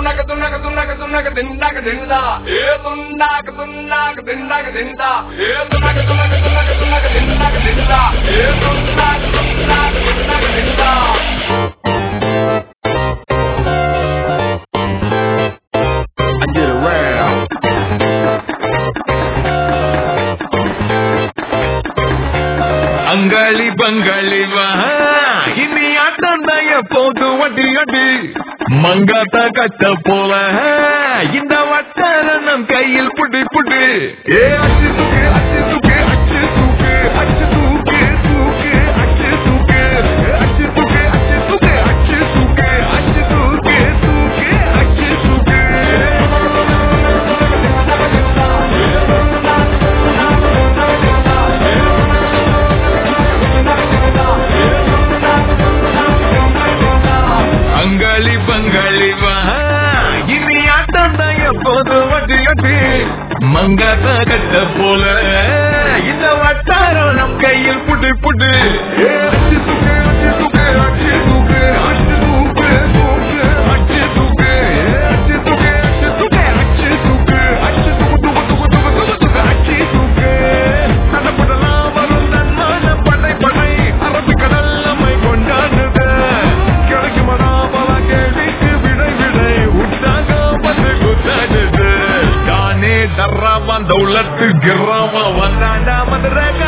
துண்ணாக்க துண்ணாக்க துண்ணாக்க துண்ணாக்க திண்டாக்க திண்டா A துண்ணாக்க துண்ணாக்க திண்டாக்க திண்டா A துண்ணாக்க துண்ணாக்க துண்ணாக்க துண்ணாக்க திண்டாக்க திண்டா A துண்ணாக்க துண்ணாக்க திண்டாக்க திண்டா I get around. அங்காளி பங்காளி வா இனி ஆட்டம் தான் எப்போது வட்டி அடி மங்காத்தா கட்ட போல இந்த வட்டாரம் கையில் புடி புடி ஏ அச்சு தூக்கு அச்சு தூக்கு அச்சு தூக்கு அச்சு தூக்கு தூக்கு அச்சு தூக்கு அச்சு தூக்கு அச்சு தூக்கு அச்சு தூக்கு அச்சு தூக்கு தூக்கு அச்சு தூக்கு அங்காளி பங்காளி வா இனி ஆட்டம் தான் எப்போது வட்டி கட்டி மங்காத்த கட்ட போல இந்த வட்டாரம் நம் கையில் புட்டு புட்டு ஏ, அச்சு தூக்கு, அச்சு தூக்கு, அச்சு தூக்கு, அச்சு தூக்கு, தூக்கு, அச்சு தூக்கு, ஏ, அச்சு தூக்கு, அச்சு தூக்கு, அச்சு தூக்கு, அச்சு தூக்கு, தூக்கு, தூக்கு, தூக்கு, தூக்கு, தூக்கு, அச்சு தூக்கு. சண்டப்படலாம் வரும் தன்மான படை படை அரபிக்கடல் நம்மை கொண்டாடுது கிடைக்குமடா பல கேள்விக்கு விடை விடை உற்சாக வந்து குத்தாடுது தானே டர்ராம தௌலத்து கிராம வந்தாண்டா மதுரக